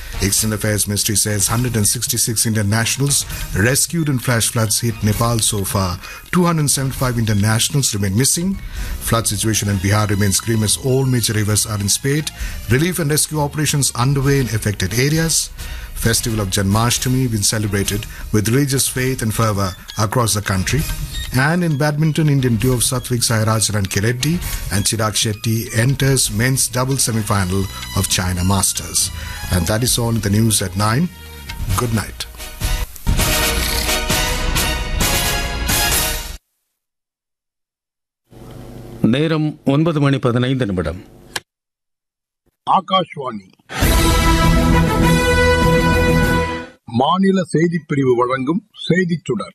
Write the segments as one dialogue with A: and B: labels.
A: External Affairs Ministry says 166 Indian nationals rescued in flash floods hit Nepal so far. 275 Indian nationals remain missing. Flood situation in Bihar remains grim as all major rivers are in spate. Relief and rescue operations underway in affected areas. Festival of Janmashtami been celebrated with religious faith and fervor across the country. And in badminton, Indian duo of Satvik Sairaj and Reddy and Chirag Shetty enters men's double semi-final of China Masters. And that is all in the news at 9. Good night.
B: நேரம் ஒன்பது மணி பதினைந்து நிமிடம்
C: ஆகாஷ்வாணி மாநில செய்திப் பிரிவு வழங்கும் செய்திச் சுடர்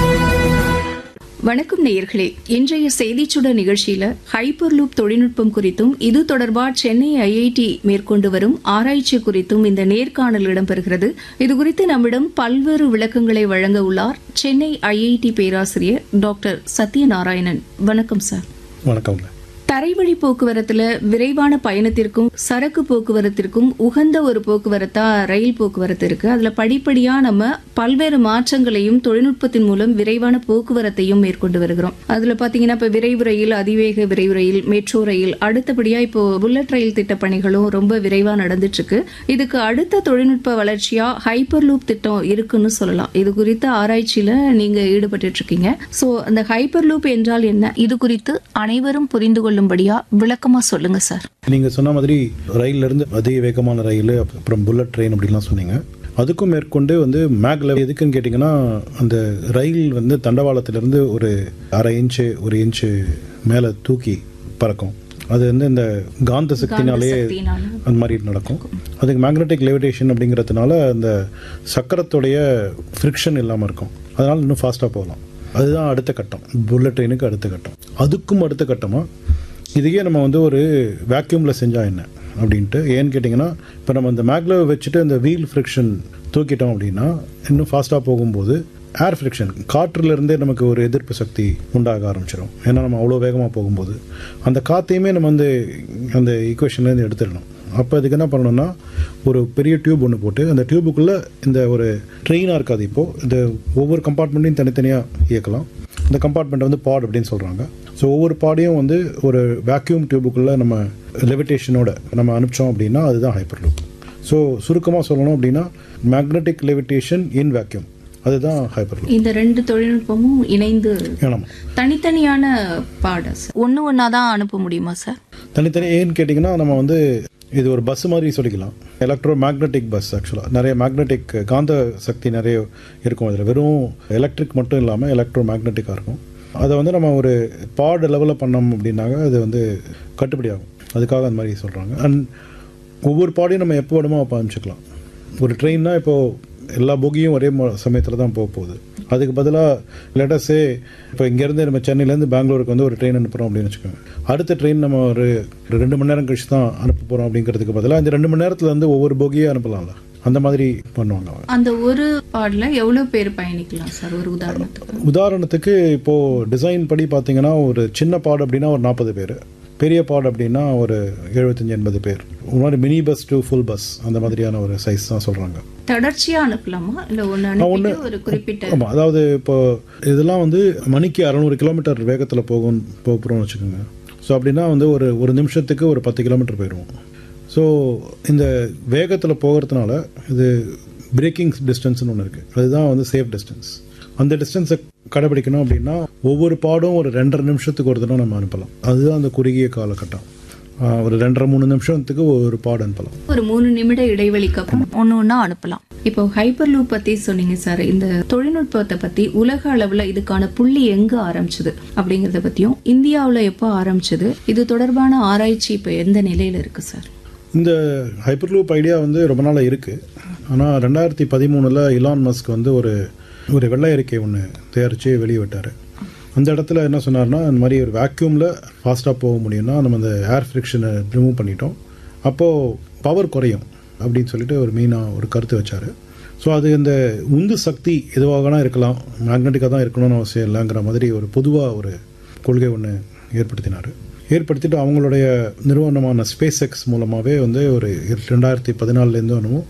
D: வணக்கம் நேயர்களே இன்றைய செய்திச்சுடர் நிகழ்ச்சியில ஹைப்பர் லூப் தொழில்நுட்பம் குறித்தும் இது தொடர்பா சென்னை ஐஐடி மேற்கொண்டு வரும் ஆராய்ச்சி குறித்தும் இந்த நேர்காணல் இடம்பெறுகிறது இதுகுறித்து நம்மிடம் பல்வேறு விளக்கங்களை வழங்க உள்ளார் சென்னை ஐஐடி பேராசிரியர் டாக்டர் சத்யநாராயணன் வணக்கம் சார்
B: வணக்கங்க
D: தரைவழி போக்குவரத்துல விரைவான பயணத்திற்கும் சரக்கு போக்குவரத்திற்கும் உகந்த ஒரு போக்குவரத்தா ரயில் போக்குவரத்து இருக்கு அதுல படிப்படியா நம்ம பல்வேறு மாற்றங்களையும் தொழில்நுட்பத்தின் மூலம் விரைவான போக்குவரத்தையும் மேற்கொண்டு வருகிறோம் அதுல பாத்தீங்கன்னா இப்ப விரைவு ரயில் அதிவேக விரைவு ரயில் மெட்ரோ ரயில் அடுத்தபடியா இப்போ புல்லட் ரயில் திட்ட பணிகளும் ரொம்ப விரைவா நடந்துட்டு இருக்கு இதுக்கு அடுத்த தொழில்நுட்ப வளர்ச்சியா ஹைப்பர் லூப் திட்டம் இருக்குன்னு சொல்லலாம் இது குறித்த ஆராய்ச்சியில நீங்க ஈடுபட்டு இருக்கீங்க சோ அந்த ஹைப்பர் லூப் என்றால் என்ன இது குறித்து அனைவரும் புரிந்து கொள்ளும்படியா விளக்கமா சொல்லுங்க சார்
E: நீங்க சொன்ன மாதிரி ரயில்ல இருந்து அதிக வேகமான ரயில் அப்புறம் புல்லட் ட்ரெயின் அப்படிலாம் சொன்னீங்க அதுக்கும் மேற்கொண்டு வந்து மேக்ல எதுக்குன்னு கேட்டிங்கன்னா அந்த ரயில் வந்து தண்டவாளத்திலிருந்து ஒரு அரை இன்ச்சு ஒரு இன்ச்சு மேலே தூக்கி பறக்கும் அது வந்து இந்த காந்த சக்தினாலேயே
D: சக்தியினால.
E: அந்த மாதிரி நடக்கும் அதுக்கு மேக்னெட்டிக் லெவிடேஷன் அப்படிங்கிறதுனால அந்த சக்கரத்துடைய ஃப்ரிக்ஷன் இல்லாமல் இருக்கும் அதனால இன்னும் ஃபாஸ்ட்டாக போகலாம் அதுதான் அடுத்த கட்டம் புல்லட் ட்ரெயினுக்கு அடுத்த கட்டம் அதுக்கும் அடுத்த கட்டமாக இதையே நம்ம வந்து ஒரு வேக்யூமில் செஞ்சால் என்ன அப்படின்ட்டு ஏன்னு கேட்டிங்கன்னா இப்போ நம்ம இந்த மேக்ல வச்சுட்டு இந்த வீல் ஃப்ரிக்ஷன் தூக்கிட்டோம் அப்படின்னா இன்னும் ஃபாஸ்ட்டாக போகும்போது ஏர் ஃப்ரிக்ஷன் காற்றுலேருந்தே நமக்கு ஒரு எதிர்ப்பு சக்தி உண்டாக ஆரம்பிச்சிடும் ஏன்னா நம்ம அவ்வளோ வேகமாக போகும்போது அந்த காற்றையுமே நம்ம வந்து அந்த ஈக்குவேஷன்லேருந்து எடுத்துடணும் அப்போ அதுக்கு என்ன பண்ணணும்னா ஒரு பெரிய டியூப் ஒன்று போட்டு அந்த டியூபுக்குள்ளே இந்த ஒரு ட்ரெயினாக இருக்காது இப்போது இந்த ஒவ்வொரு கம்பார்ட்மெண்ட்டையும் தனித்தனியாக இயக்கலாம் இந்த கம்பார்ட்மெண்ட் வந்து பாட் அப்படின்னு சொல்கிறாங்க ஸோ ஒவ்வொரு பாடையும் வந்து ஒரு வேக்யூம் டியூபுக்குள்ளே நம்ம லெவிடேஷனோட நம்ம அனுப்பிச்சோம் அப்படின்னா அதுதான் ஹைப்பர் லூப் ஸோ சுருக்கமாக சொல்லணும் அப்படின்னா மேக்னெட்டிக் லெவிடேஷன் இன் வேக்யூம் அதுதான் ஹைப்பர் லூப்
D: இந்த ரெண்டு தொழில்நுட்பமும் இணைந்து
E: ஏனாமா
D: தனித்தனியான பாடம் சார் ஒன்று ஒன்றா தான் அனுப்ப முடியுமா சார்
E: தனித்தனி ஏன்னு கேட்டிங்கன்னா நம்ம வந்து இது ஒரு பஸ் மாதிரி சொல்லிக்கலாம் எலக்ட்ரோ மேக்னெட்டிக் பஸ் ஆக்சுவலாக நிறைய மேக்னெட்டிக் காந்த சக்தி நிறைய இருக்கும் அதில் வெறும் எலக்ட்ரிக் மட்டும் இல்லாமல் எலக்ட்ரோ மேக்னெட்டிக்காக இருக்கும் அதை வந்து நம்ம ஒரு பாட் லெவலில் பண்ணோம் அப்படின்னாக்க அது வந்து கட்டுப்படி ஆகும் அதுக்காக அந்த மாதிரி சொல்கிறாங்க அண்ட் ஒவ்வொரு பாடையும் நம்ம எப்போ வேணுமோ அப்போ அனுப்பிச்சிக்கலாம் ஒரு ட்ரெயின்னா இப்போது எல்லா போகியும் ஒரே சமயத்தில் தான் போக போகுது அதுக்கு பதிலாக லெட்டஸே இப்போ இங்கேருந்து நம்ம சென்னையிலேருந்து பெங்களூருக்கு வந்து ஒரு ட்ரெயின் அனுப்புகிறோம் அப்படின்னு வச்சுக்கோங்க அடுத்த ட்ரெயின் நம்ம ஒரு ஒரு ரெண்டு மணி நேரம் கழிச்சு தான் அனுப்ப போகிறோம் அப்படிங்கிறதுக்கு பதிலாக இந்த ரெண்டு மணி நேரத்தில் வந்து ஒவ்வொரு போகியே அனுப்பலாம்ல அந்த மாதிரி பண்ணுவாங்க அவங்க
D: அந்த ஒரு பாட்ல எவ்வளவு பேர் பயணிக்கலாம் சார் ஒரு உதாரணத்துக்கு
E: உதாரணத்துக்கு இப்போது டிசைன் படி பார்த்தீங்கன்னா ஒரு சின்ன பாடு அப்படின்னா ஒரு நாற்பது பேர் பெரிய பாடு அப்படின்னா ஒரு எழுபத்தஞ்சி எண்பது பேர் ஒரு மாதிரி mini bus to full bus அந்த மாதிரியான ஒரு சைஸ் தான் சொல்கிறாங்க
D: தொடர்ச்சியா அனுப்பலாமா இல்ல ஒன்னு அனுப்பிட்டு ஒரு குறிப்பிட்ட
E: ஆமாம் அதாவது இப்போ இதெல்லாம் வந்து மணிக்கு அறநூறு கிலோமீட்டர் வேகத்தில் போகும் போகிறோம்னு வச்சுக்கோங்க ஸோ அப்படின்னா வந்து ஒரு ஒரு நிமிஷத்துக்கு ஒரு பத்து கிலோமீட்டர் போயிடுவோம் ஸோ இந்த வேகத்தில் போகிறதுனால இது பிரேக்கிங் டிஸ்டன்ஸ்னு ஒன்று இருக்குது அதுதான் வந்து சேஃப் டிஸ்டன்ஸ் அந்த டிஸ்டன்ஸை கடைபிடிக்கணும் அப்படின்னா ஒவ்வொரு பாடும் ஒரு ரெண்டரை நிமிஷத்துக்கு ஒரு தடவை நம்ம அனுப்பலாம் அதுதான் அந்த குறுகிய காலகட்டம் ஆஹ் ஒரு ரெண்டரை மூணு நிமிஷத்துக்கு ஒரு பாடு அனுப்பலாம்
D: ஒரு மூணு நிமிட இடைவெளிக்கு அப்புறம் ஒன்னு ஒன்னா அனுப்பலாம் இப்போ ஹைப்பர் லூப் பத்தி சொன்னீங்க சார் இந்த தொழில்நுட்பத்தை பத்தி உலக அளவுல இதுக்கான புள்ளி எங்க ஆரம்பிச்சது அப்படிங்கறத பத்தியும் இந்தியாவுல எப்போ ஆரம்பிச்சது இது தொடர்பான ஆராய்ச்சி இப்போ எந்த நிலையில இருக்கு சார்
E: இந்த ஹைப்பர்லூப் ஐடியா வந்து ரொம்ப நாளாக இருக்குது ஆனால் ரெண்டாயிரத்தி பதிமூணில் இலான் மஸ்க் வந்து ஒரு ஒரு வெள்ளை அறிக்கை ஒன்று தயாரித்து வெளியே விட்டார் அந்த இடத்துல என்ன சொன்னார்னா இந்த மாதிரி ஒரு வேக்யூமில் ஃபாஸ்ட்டாக போக முடியும்னா நம்ம அந்த ஏர் ஃப்ரிக்ஷனை ரிமூவ் பண்ணிட்டோம் அப்போது பவர் குறையும் அப்படின்னு சொல்லிட்டு ஒரு மெயினாக ஒரு கருத்து வச்சார் ஸோ அது இந்த உந்து சக்தி எதுவாகனா இருக்கலாம் மேக்னெட்டிக்காக தான் இருக்கணும்னு அவசியம் இல்லைங்கிற மாதிரி ஒரு பொதுவாக ஒரு கொள்கை ஒன்று ஏற்படுத்தினார் ஏற்படுத்திட்டு அவங்களுடைய நிறுவனமான ஸ்பேஸ் எக்ஸ் மூலமாகவே வந்து ஒரு ரெண்டாயிரத்தி பதினாலுலேருந்து என்னமோ